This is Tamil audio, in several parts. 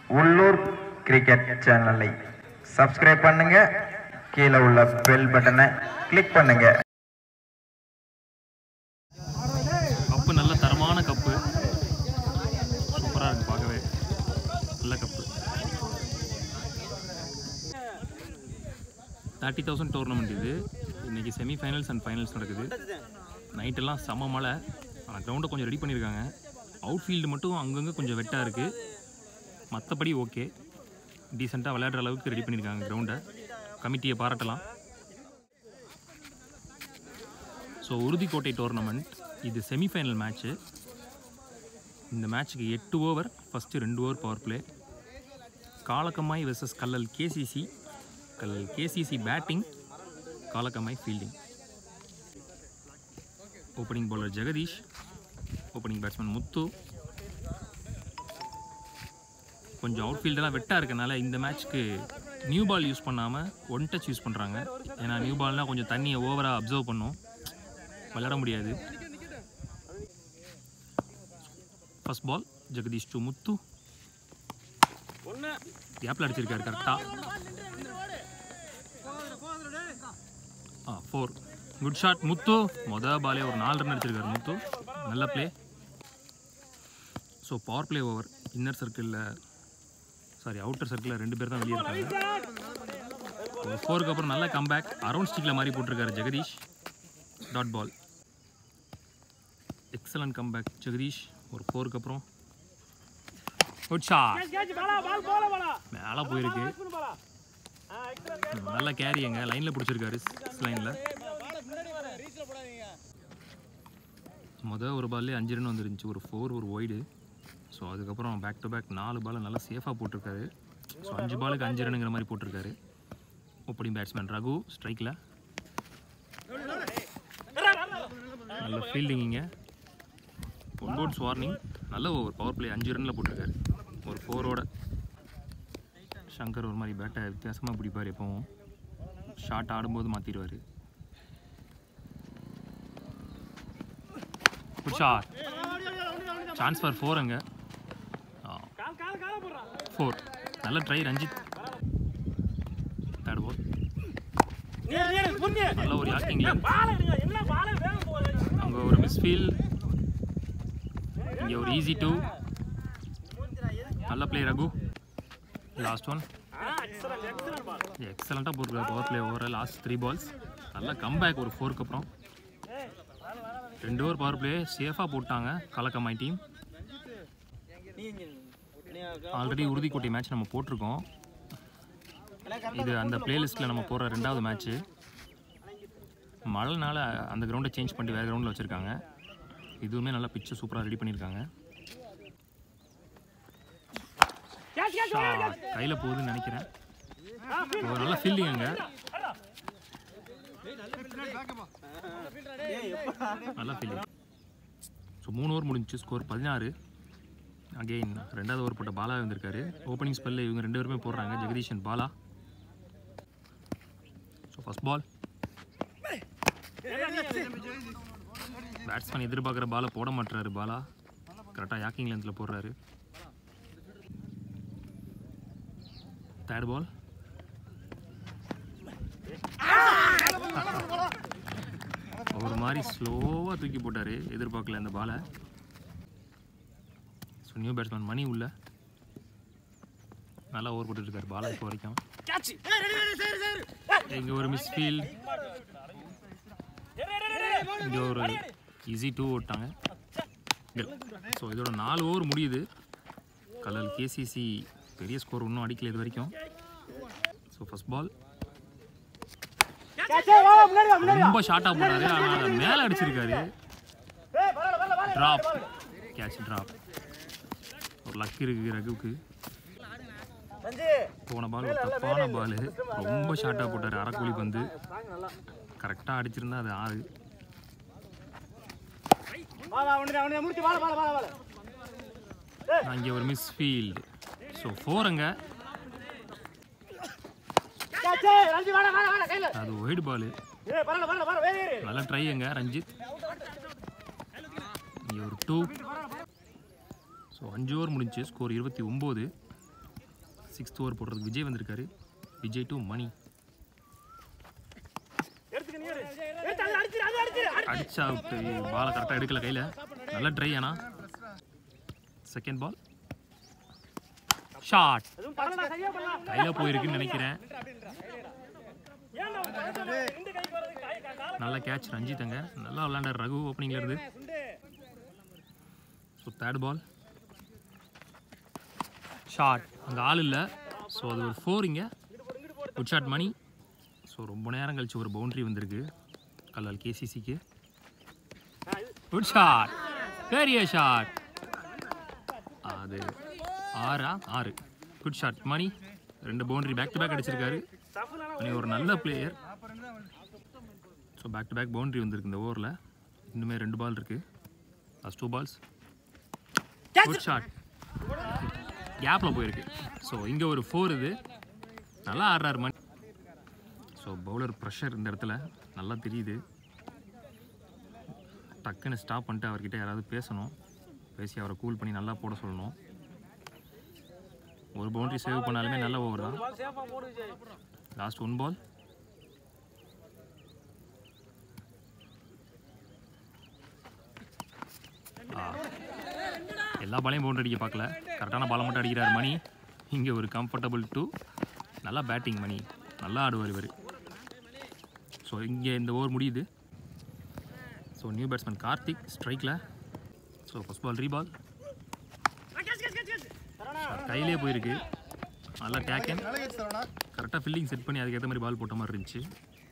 உள்ளூர் கிரிக்கெட் சேனலை சப்ஸ்கிரைப் பண்ணுங்க கீழே உள்ள பெல் பட்டனை கிளிக் பண்ணுங்க கப்பு நல்ல தரமான கப்பு சூப்பராக இருக்கு பார்க்கவே நல்ல கப்பு தேர்ட்டி தௌசண்ட் டோர்னமெண்ட் இது இன்னைக்கு செமிஃபைனல்ஸ் அண்ட் ஃபைனல்ஸ் நடக்குது நைட்டெல்லாம் செம மழை ஆனால் கிரவுண்டை கொஞ்சம் ரெடி பண்ணியிருக்காங்க அவுட் ஃபீல்டு மட்டும் அங்கங்கே கொஞ்சம் வெட்டாக இருக்குது மற்றபடி ஓகே டீசெண்டாக விளையாடுற அளவுக்கு ரெடி பண்ணியிருக்காங்க கிரவுண்டை கமிட்டியை பாராட்டலாம் ஸோ உறுதிக்கோட்டை டோர்னமெண்ட் இது செமிஃபைனல் மேட்ச்சு இந்த மேட்ச்சுக்கு எட்டு ஓவர் ஃபஸ்ட்டு ரெண்டு over power play Kalakkammai versus Kallal KCC Kallal KCC batting Kalakkammai fielding opening bowler Jagadish opening batsman Muthu கொஞ்சம் அவுட் ஃபீல்டெல்லாம் வெட்டாக இருக்கனால இந்த மேட்ச்க்கு நியூ பால் யூஸ் பண்ணாமல் ஒன் டச் யூஸ் பண்ணுறாங்க ஏன்னா நியூ பால்னால் கொஞ்சம் தண்ணியை ஓவராக அப்சர்வ் பண்ணும் விளையாட முடியாது first ball Jagadish to Muthu கேப்பில் அடிச்சிருக்காரு கரெக்டாக ஆ ஃபோர் குட் ஷாட் முத்து மொதல் பாலே ஒரு நாலு ரன் அடிச்சிருக்காரு முத்து நல்ல play so power play over inner சர்க்கிளில் சாரி அவுட்டர் சர்க்கிளில் ரெண்டு பேர் தான் வெளியே இருக்காங்க ஒரு ஃபோருக்கு அப்புறம் நல்ல கம்பேக் அரௌண்ட் ஸ்டிக்கில் மாதிரி போட்டிருக்காரு Jagadish dot ball excellent comeback Jagadish ஒரு ஃபோருக்கு அப்புறம் குட் ஷாட் மேலே போயிருக்கு நல்ல கேரிங்க லைனில் பிடிச்சிருக்காரு சிக்ஸ் லைனில் மொதல் ஒரு பால்லே அஞ்சு ரன் வந்துருந்துச்சு ஒரு ஃபோர் ஒரு ஒய்டு ஸோ அதுக்கப்புறம் பேக் டு பேக் நாலு பால் நல்லா சேஃபாக போட்டிருக்காரு ஸோ அஞ்சு பாலுக்கு அஞ்சு ரன்னுங்கிற மாதிரி போட்டிருக்காரு ஓப்பனிங் பேட்ஸ்மேன் ரகு ஸ்ட்ரைக்கில் நல்ல ஃபீல்டிங்கிங்க ஒன் போர்ட்ஸ் வார்னிங் நல்ல ஓவர் பவர் பிளே அஞ்சு ரனில் போட்டிருக்காரு ஒரு ஃபோரோட சங்கர் ஒரு மாதிரி பேட்டை வித்தியாசமாக பிடிப்பார் எப்பவும் ஷாட் ஆடும்போது மாற்றிடுவார் ஷாட் சான்ஸ் ஃபார் ஃபோர் அங்கே ஃபோர் நல்ல ட்ரை ரஞ்சித் தேர்ட் பால் நல்ல ஒரு யாக்கிங் அங்கே ஒரு மிஸ்ஃபீல் இங்கே ஒரு ஈஸி டூ நல்ல பிளே ரகு லாஸ்ட் ஒன் எக்ஸலண்ட்டாக போட்டிருக்காரு power play over last three balls நல்ல கம்பேக் ஒரு ஃபோருக்கு அப்புறம் ரெண்டு ஓவர் பவர் பிளே சேஃபாக போட்டாங்க Kalakkammai team already Uruthikottai match நம்ம போட்டிருக்கோம் இது அந்த பிளேலிஸ்ட்டில் நம்ம போடுற ரெண்டாவது மேட்ச்சு மழைனால அந்த கிரவுண்டை சேஞ்ச் பண்ணி வேறு கிரவுண்டில் வச்சுருக்காங்க இதுவுமே நல்லா பிச்சு சூப்பராக ரெடி பண்ணியிருக்காங்க கையில் போகுதுன்னு நினைக்கிறேன் ஒரு நல்ல ஃபீல்டிங் அங்கே நல்ல ஃபீல்டிங் ஸோ மூணு ஓவர் முடிஞ்சுச்சு ஸ்கோர் பதினாறு அகெயின் ரெண்டாவது ஓவர் போட்ட பாலா வந்திருக்காரு ஓப்பனிங் ஸ்பெல்ல இவங்க ரெண்டு பேருமே போடுறாங்க Jagadish and Bala so first ball batsman எதிர்பார்க்குற பாலை போட மாட்டுறாரு பாலா கரெக்டாக யாக்கிங் லென்த்தில் போடுறாரு தேர்ட் பால் ஒரு மாதிரி ஸ்லோவாக தூக்கி போட்டார் எதிர்பார்க்கல அந்த பாலை ஸோ நியூ பேட்ஸ்மேன் மணி உள்ள நல்லா ஓவர் போட்டுருக்காரு பாலா இப்போ வரைக்கும் இங்கே ஒரு மிஸ்ஃபீல்ட் இங்கே ஒரு ஈஸி டூ ஓட்டாங்க ஸோ இதோட நாலு ஓவர் முடியுது கலல் கேசிசி பெரிய ஸ்கோர் இன்னும் அடிக்கல இது வரைக்கும் ஸோ ஃபர்ஸ்ட் பால் ரொம்ப ஷார்ட்டாக போனாரு ஆனால் அதை மேலே அடிச்சிருக்காரு ட்ராப் கேட்ச் ட்ராப் ஒரு லக் இருக்கு ரகுவுக்கு போன பால் ஒரு தப்பான பால் ரொம்ப ஷார்ட்டாக போட்டார் அரைக்கோழி பந்து கரெக்டாக அடிச்சிருந்தா அது ஆறு அங்கே ஒரு மிஸ் ஃபீல்டு ஸோ ஃபோருங்க அது ஒயிட் பால் நல்ல ட்ரைங்க ரஞ்சித் இங்கே ஒரு டூ ஸோ அஞ்சு ஓவர் முடிஞ்சு ஸ்கோர் இருபத்தி ஒம்பது சிக்ஸ்த் ஓவர் போடுறதுக்கு விஜய் வந்திருக்காரு விஜய் டு மணி அடிச்சா விட்டு பாலை கரெக்டாக எடுக்கல கையில் நல்லா ட்ரை ஆனா செகண்ட் பால் ஷாட் கையில் போயிருக்குன்னு நினைக்கிறேன் நல்ல கேட்ச் ரஞ்சித்தங்க நல்லா விளாண்டார் ரகு ஓப்பனிங்ல இருந்து ஸோ தேர்ட் பால் ஷாட் அங்கே ஆள் இல்லை ஸோ அது ஒரு ஃபோர் இங்கே குட் ஷாட் மணி ஸோ ரொம்ப நேரம் கழிச்சு ஒரு பவுண்டரி வந்திருக்கு கல்லால் கேசிசிக்கு குட் ஷாட் பெரிய ஷாட் அது ஆறா ஆறு குட் ஷாட் மணி ரெண்டு பவுண்டரி பேக் டு பேக் அடிச்சிருக்காரு மணி ஒரு நல்ல player so back to back boundary வந்திருக்கு இந்த ஓவரில் இன்னுமே ரெண்டு பால் இருக்கு last two balls good shot கேப்பில் போயிருக்கு ஸோ இங்கே ஒரு ஃபோர் இது நல்லா ஆடுறாரு மணி ஸோ பவுலர் ப்ரெஷர் இந்த இடத்துல நல்லா தெரியுது டக்குன்னு ஸ்டாப் பண்ணிட்டு அவர்கிட்ட யாராவது பேசணும் பேசி அவரை கூல் பண்ணி நல்லா போட சொல்லணும் ஒரு பவுண்டரி சேவ் பண்ணாலுமே நல்ல ஓவர் தான் லாஸ்ட் ஒன் பால் எல்லா பாலையும் பவுண்டரி அடிக்க பார்க்கல கரெக்டான பாலை மட்டும் அடிக்கிறார் மணி இங்கே ஒரு கம்ஃபர்டபுள் டூ நல்லா பேட்டிங் மணி நல்லா ஆடுவார் இவர் ஸோ இங்கே இந்த ஓவர் முடியுது ஸோ நியூ பேட்ஸ்மேன் கார்த்திக் ஸ்ட்ரைக்கில் ஸோ ஃபஸ்ட் பால் ரீபால் கையிலே போயிருக்கு நல்லா டேக்கன் கரெக்டாக ஃபீல்டிங் செட் பண்ணி அதுக்கேற்ற மாதிரி பால் போட்ட மாதிரி இருந்துச்சு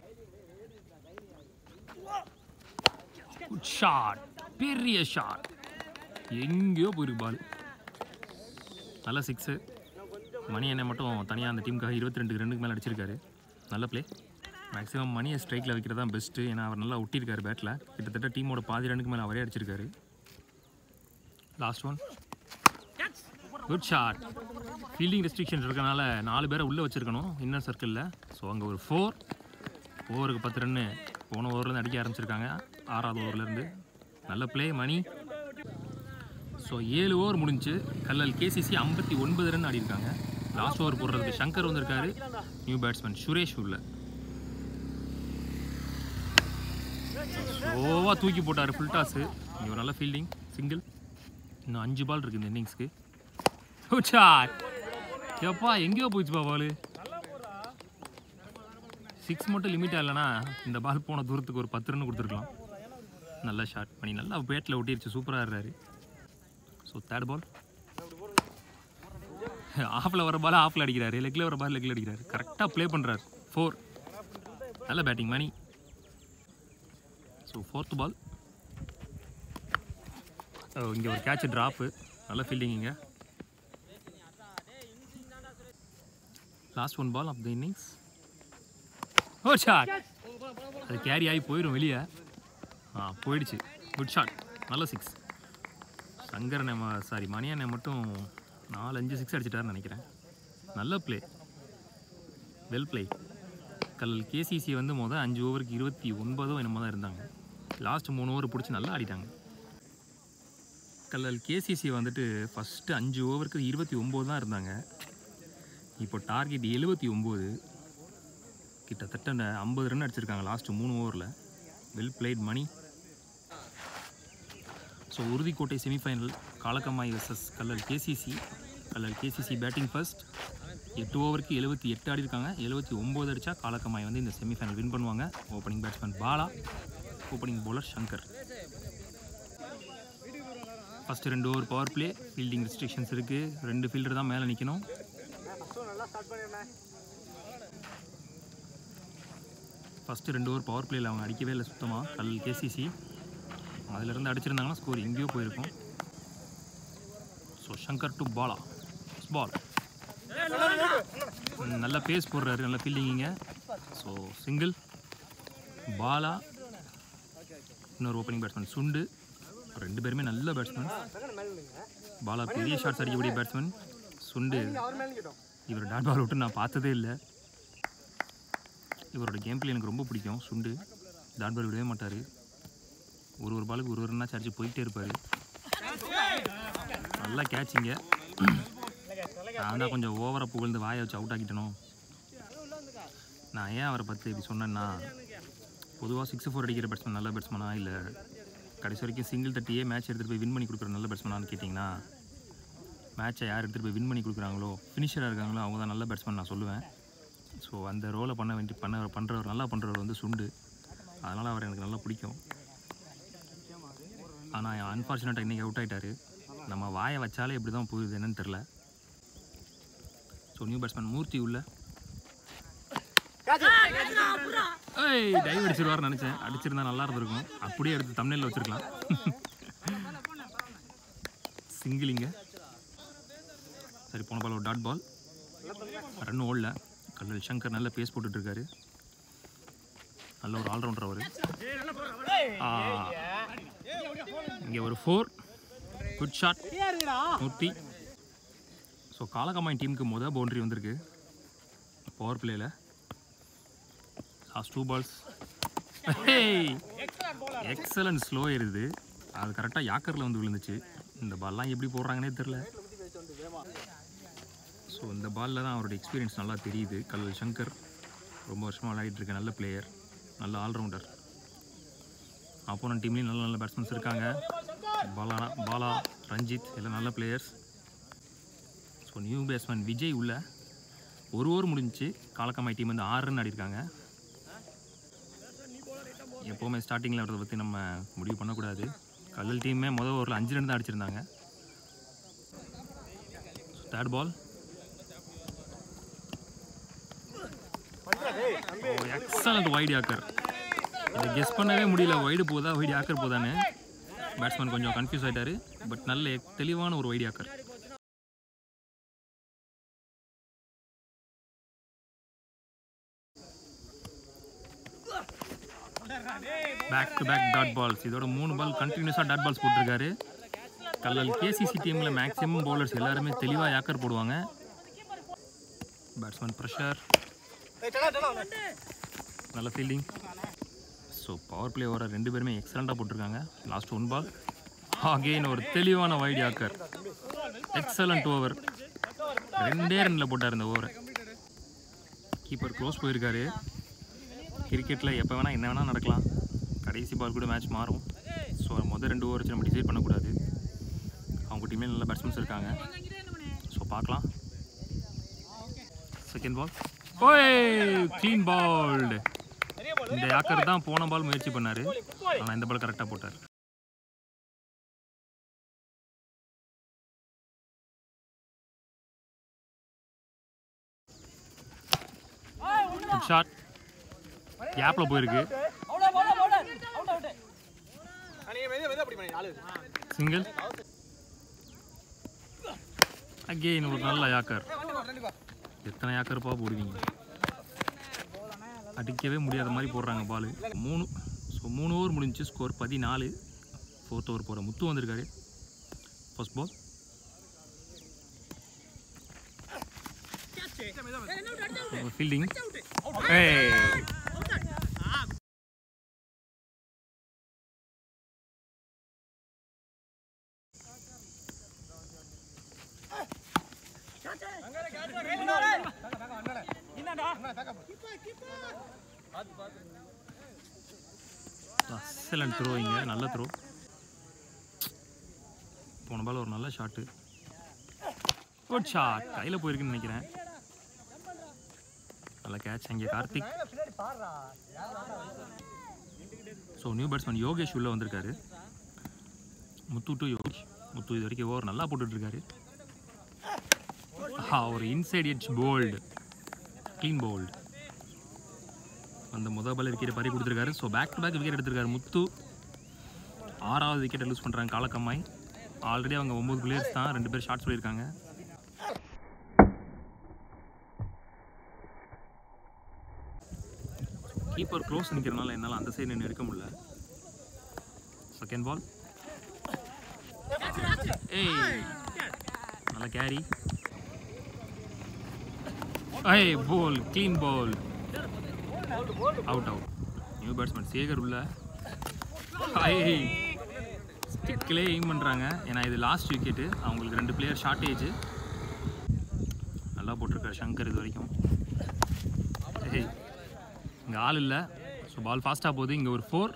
ஷாட் பெரிய ஷாட் எங்கேயோ போயிருக்கு பால் நல்ல சிக்ஸு மணி என்னை மட்டும் தனியாக அந்த டீமுக்காக இருபத்தி ரெண்டு ரன்னுக்கு மேலே அடிச்சிருக்காரு நல்ல ப்ளே மேக்ஸிமம் மணியை ஸ்ட்ரைக்கில் வைக்கிறது தான் பெஸ்ட்டு ஏன்னா அவர் நல்லா ஒட்டியிருக்காரு பேட்டில் கிட்டத்தட்ட டீமோட பாதி ரன்னுக்கு மேலே அவரே அடிச்சிருக்காரு last one good shot fielding restrictions இருக்கனால நாலு பேரை உள்ளே வச்சுருக்கணும் இன்னர் சர்க்கிளில் ஸோ அங்கே ஒரு ஃபோர் ஓவருக்கு பத்து ரன்னு போன ஓவர்லேருந்து அடிக்க ஆரம்பிச்சிருக்காங்க ஆறாவது ஓவர்லேருந்து நல்ல ப்ளே மணி ஸோ ஏழு ஓவர் முடிஞ்சு கல்லல் கேசிசி ஐம்பத்தி ஒன்பது ரன் ஆடிருக்காங்க லாஸ்ட் ஓவர் போடுறதுக்கு சங்கர் வந்திருக்காரு நியூ பேட்ஸ்மேன் சுரேஷ் உள்ள ஸ்லோவாக தூக்கி போட்டார் ஃபுல் டாஸு இங்கே ஒரு நல்ல ஃபீல்டிங் சிங்கிள் இன்னும் அஞ்சு பால் இருக்குது இந்த இன்னிங்ஸ்க்கு ஷாட் எப்பா எங்கேயோ போயிடுச்சுப்பா பால் சிக்ஸ் மட்டும் லிமிட்டாக இல்லைனா இந்த பால் போன தூரத்துக்கு ஒரு பத்து ரன் கொடுத்துருக்கலாம் நல்ல ஷாட் பண்ணி நல்லா பேட்டில் ஒட்டிருச்சு சூப்பராக ஆடுறாரு ஸோ தேர்ட் பால் ஆஃபில் வர பால் ஆஃபில் அடிக்கிறாரு லெக்கில் வர பால் லெக்கில் அடிக்கிறாரு கரெக்டாக ப்ளே பண்ணுறாரு ஃபோர் நல்ல batting Mani so fourth ball இங்கே ஒரு கேட்ச் ட்ராப்பு நல்ல ஃபீல்டிங் இங்கே last one ball of the innings ஓ ஷாட் அது கேரி ஆகி போயிடும் வெளியே ஆ போயிடுச்சு குட் ஷாட் நல்ல சிக்ஸ் சங்கர் நம்ம சாரி மணி அண்ணன் மட்டும் நாலு அஞ்சு சிக்ஸ் அடிச்சிட்டாருன்னு நினைக்கிறேன் நல்ல play well play Kallal KCC வந்து மொதல் அஞ்சு ஓவருக்கு இருபத்தி ஒன்பதோ என்னமோ தான் இருந்தாங்க லாஸ்ட் மூணு ஓவர் பிடிச்சி நல்லா ஆடிட்டாங்க கல்லல் கேசிசி வந்துட்டு ஃபஸ்ட்டு அஞ்சு ஓவருக்கு இருபத்தி ஒம்பது தான் இருந்தாங்க இப்போ டார்கெட் எழுபத்தி ஒம்பது கிட்டத்தட்ட அந்த ஐம்பது ரன் அடிச்சிருக்காங்க லாஸ்ட்டு மூணு ஓவரில் well played Mani so Uruthikottai semifinal Kalakkammai versus Kallal KCC Kallal KCC batting first எட்டு ஓவருக்கு எழுபத்தி எட்டு ஆடி இருக்காங்க எழுபத்தி ஒம்பது அடித்தா காலக்கம்மாய் வந்து இந்த செமிஃபைனல் வின் பண்ணுவாங்க opening batsman Bala opening bowler Shankar first ரெண்டு over power play fielding restrictions இருக்குது ரெண்டு ஃபீல்டர் தான் மேலே நிற்கணும் ஃபஸ்ட்டு ரெண்டு ஓவர் பவர் பிளேயில் அவங்க அடிக்கவே இல்லை சுத்தமாக கல் கேசிசி அதிலிருந்து அடிச்சிருந்தாங்கன்னா ஸ்கோர் எங்கேயோ போயிருக்கும் so Shankar to Bala ball நல்ல பேஸ் போடுறாரு நல்ல ஃபீல்டிங்கிங்க ஸோ சிங்கிள் பாலா இன்னொரு ஓப்பனிங் பேட்ஸ்மேன் சுண்டு ரெண்டு பேருமே நல்ல பேட்ஸ்மேன் பாலா பெரிய ஷாட்ஸ் அடிக்கக்கூடிய பேட்ஸ்மேன் சுண்டு இவர் டாட் பால் விட்டு நான் பார்த்ததே இல்லை இவரோட கேம் பிளே எனக்கு ரொம்ப பிடிக்கும் சுண்டு டாட் பால் விடவே மாட்டார் ஒரு ஒரு பாலுக்கு ஒரு ஒரு ரன்னாச்சும் அடிச்சு போயிட்டே இருப்பார் நல்லா கேட்சிங்க நான் தான் கொஞ்சம் ஓவராக புகழ்ந்து வாயை வச்சு அவுட் ஆக்கிட்டனோ நான் ஏன் அவரை பற்றி இப்படி சொன்னேன்னா பொதுவாக சிக்ஸ் ஃபோர் அடிக்கிற பேட்ஸ்மேன் நல்ல பேட்ஸ்மேனா இல்லை கடைசி வரைக்கும் சிங்கிள் தட்டியே மேட்ச் எடுத்துகிட்டு போய் வின் பண்ணி கொடுக்குற நல்ல பேட்ஸ்மேனான்னு கேட்டிங்கன்னா மேட்சை யார் எடுத்துகிட்டு போய் வின் பண்ணி கொடுக்குறாங்களோ ஃபினிஷராக இருக்காங்களோ அவங்க தான் நல்ல பேட்ஸ்மேன் நான் சொல்லுவேன் ஸோ அந்த ரோலை பண்ண வேண்டி பண்ண பண்ணுறவர் நல்லா பண்ணுறவர் வந்து சுண்டு அதனால் அவர் எனக்கு நல்லா பிடிக்கும் ஆனால் அன்ஃபார்ச்சுனேட்டாக இன்றைக்கி அவுட் ஆகிட்டாரு நம்ம வாயை வச்சாலே எப்படி தான் போகுது என்னன்னு தெரில ஸோ நியூ பேட்ஸ்மேன் மூர்த்தி உள்ள ஏய் டைவ் அடிச்சிருவாருன்னு நினச்சேன் அடிச்சிருந்தா நல்லா இருந்திருக்கும் அப்படியே எடுத்து தமிழில் வச்சிருக்கலாம் சிங்கிளிங்க சரி போன பால் ஒரு டாட் பால் ரன் ஓடல கல்லல் சங்கர் நல்ல பேஸ் போட்டுட்டு இருக்காரு நல்ல ஒரு ஆல்ரவுண்டர் அவர் இங்கே ஒரு ஃபோர் குட் ஷாட் நூற்றி ஸோ காலகமாயின் டீமுக்கு மொதல் பவுண்டரி வந்திருக்கு பவர் பிளேயில் last two balls excellent slow ஏறுது அது கரெக்டாக யாக்கரில் வந்து விழுந்துச்சு இந்த பால்லாம் எப்படி போடுறாங்கன்னே தெரில ஸோ இந்த பாலில் தான் அவரோட எக்ஸ்பீரியன்ஸ் நல்லா தெரியுது கல்லல் சங்கர் ரொம்ப வருஷமாக விளையாடிட்டு இருக்க நல்ல பிளேயர் நல்ல ஆல்ரவுண்டர் அப்போனன் டீம்லேயும் நல்ல நல்ல பேட்ஸ்மேன்ஸ் இருக்காங்க பாலா பாலா ரஞ்சித் எல்லாம் நல்ல players so new batsman Vijay உள்ள ஒரு ஓவர் முடிஞ்சுச்சு காலக்கமாய் டீம் வந்து ஆறு ரன் ஆடிருக்காங்க எப்போவுமே ஸ்டார்டிங்கில் வரதை பற்றி நம்ம முடிவு பண்ணக்கூடாது கல்லல் டீமே மொதல் ஓவரில் அஞ்சு ரன் தான் அடிச்சிருந்தாங்க third ball excellent wide yorker இதை கெஸ் பண்ணவே முடியல வைடு போதா வைடு ஆக்கர் போதான்னு பேட்ஸ்மேன் கொஞ்சம் கன்ஃபியூஸ் ஆயிட்டாரு பட் நல்ல எக்- தெளிவான ஒரு wide yorker back to back dot balls இதோட மூணு பால் கண்டினியூஸாக டாட் பால்ஸ் போட்டிருக்காரு கல்லல் கேசிசி டீமில் மேக்ஸிமம் பவுலர்ஸ் எல்லாருமே தெளிவாக யாக்கர் போடுவாங்க பேட்ஸ்மேன் ப்ரெஷர் நல்ல ஃபீல்டிங் ஸோ பவர் பிளே ஓவர ரெண்டு பேருமே எக்ஸலண்ட்டாக போட்டிருக்காங்க லாஸ்ட் ஒன் பால் அகெயின் ஒரு தெளிவான வைட் யாக்கர் எக்ஸலண்ட் ஓவர் ரெண்டே ரனில் போட்டார் இந்த ஓவரை கீப்பர் க்ளோஸ் போயிருக்காரு கிரிக்கெட்டில் எப்போ வேணால் என்ன வேணால் நடக்கலாம் கடைசி பால் கூட மேட்ச் மாறும் ஸோ முதல் ரெண்டு ஓவர் வச்சு நம்ம டிசைட் பண்ணக்கூடாது அவங்க டீமே நல்ல பேட்ஸ்மேன்ஸ் இருக்காங்க ஸோ பார்க்கலாம் செகண்ட் பால் ஓய் க்ளீன் பால்டு இந்த யாக்கர் தான் போன பால் முயற்சி பண்ணார் ஆனால் இந்த பால் கரெக்டாக போட்டார் ஷாட் கேப்பில் போயிருக்கு சிங்கிள் அகெயின் ஒரு நல்ல யாக்கர் எத்தனை யாக்கர்ப்பா போடுவீங்க அடிக்கவே முடியாத மாதிரி போடுறாங்க பால் மூணு ஸோ மூணு ஓவர் முடிஞ்சு ஸ்கோர் பதினாலு ஃபோர்த் ஓவர் போகிற முத்து வந்திருக்காரு ஃபர்ஸ்ட் பால் ஃபீல்டிங் ஏய் எக்ஸலண்ட் த்ரோ இங்கே நல்ல த்ரோ போன பால் ஒரு நல்ல ஷாட்டு குட் ஷாட் கையில் போயிருக்குன்னு நினைக்கிறேன் நல்ல கேட்ச் அங்கே Karthik so new batsman Yogesh உள்ளே வந்திருக்காரு முத்து டு யோகேஷ் முத்து இது வரைக்கும் ஓவர் நல்லா போட்டுட்ருக்காரு ஆ ஒரு inside edge bowled clean bowled அந்த முத பால் விக்கெட் பறி கொடுத்துருக்காரு ஸோ பேக் டு பேக் விக்கெட் எடுத்திருக்காரு முத்து ஆறாவது விக்கெட்டை லூஸ் பண்ணுறாங்க காலக்கம்மாய் ஆல்ரெடி அவங்க ஒம்பது பிளேயர்ஸ் தான் ரெண்டு பேர் ஷார்ட் சொல்லியிருக்காங்க கீப்பர் க்ளோஸ் நிற்கிறனால என்னால் அந்த சைடு நின்று எடுக்க முடியல செகண்ட் பால் ஏய் நல்ல கேரி ஏய் போல் clean ball out out new batsman Sekar உள்ள ஐய் ஸ்டிக்கிலே எய்ம் பண்ணுறாங்க ஏன்னா இது லாஸ்ட் விக்கெட்டு அவங்களுக்கு ரெண்டு பிளேயர் ஷார்ட்டேஜ் நல்லா போட்டிருக்காரு சங்கர் இது வரைக்கும் ஏய் இங்கே ஆள் இல்லை ஸோ பால் ஃபாஸ்ட்டாக போகுது இங்கே ஒரு ஃபோர்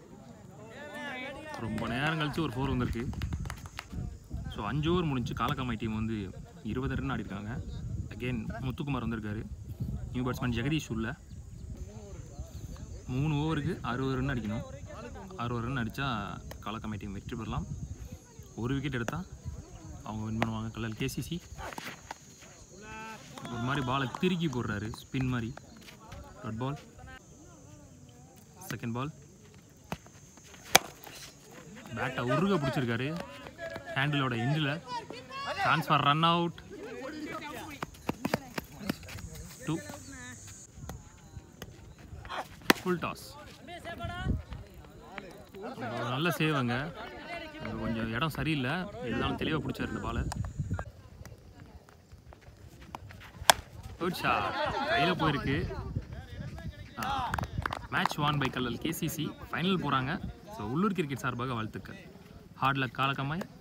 ரொம்ப நேரம் கழிச்சு ஒரு ஃபோர் வந்திருக்கு ஸோ அஞ்சு ஓவர் முடிஞ்சு காலக்காமை டீம் வந்து இருபது ரன் ஆடிருக்காங்க அகெயின் முத்துக்குமார் வந்திருக்காரு நியூ பேட்ஸ்மேன் ஜெகதீஷ் உள்ள மூணு ஓவருக்கு அறுபது ரன் அடிக்கணும் அறுபது ரன் அடித்தா காலக்காமை டீம் வெற்றி பெறலாம் ஒரு விக்கெட் எடுத்தால் அவங்க வின் பண்ணுவாங்க கல்லல் கேசிசி ஒரு மாதிரி பாலை திருக்கி போடுறாரு ஸ்பின் மாதிரி டாட் பால் செகண்ட் பால் பேட்டை உருக பிடிச்சிருக்காரு ஹேண்டிலோட எண்டில் transfer run out two full toss நல்ல சேவங்க கொஞ்சம் இடம் சரியில்லை இருந்தாலும் தெளிவாக பிடிச்சாரு இந்த பாலை குட் ஷாட் கையில் போயிருக்கு match won by Kallal KCC final போகிறாங்க ஸோ உள்ளூர் கிரிக்கெட் சார்பாக வாழ்த்துக்கள் ஹார்ட் லக் காலக்கம்மாய்